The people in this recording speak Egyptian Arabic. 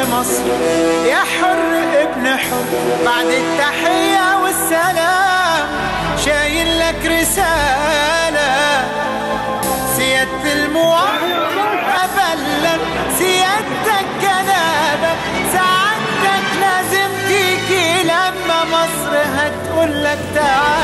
مصر يا حر ابن حر بعد التحية والسلام شايل لك رسالة سيادة الموحد أبلغ سيادتك جنابة سعادتك لازم تيجي لما مصر هتقول لك تعال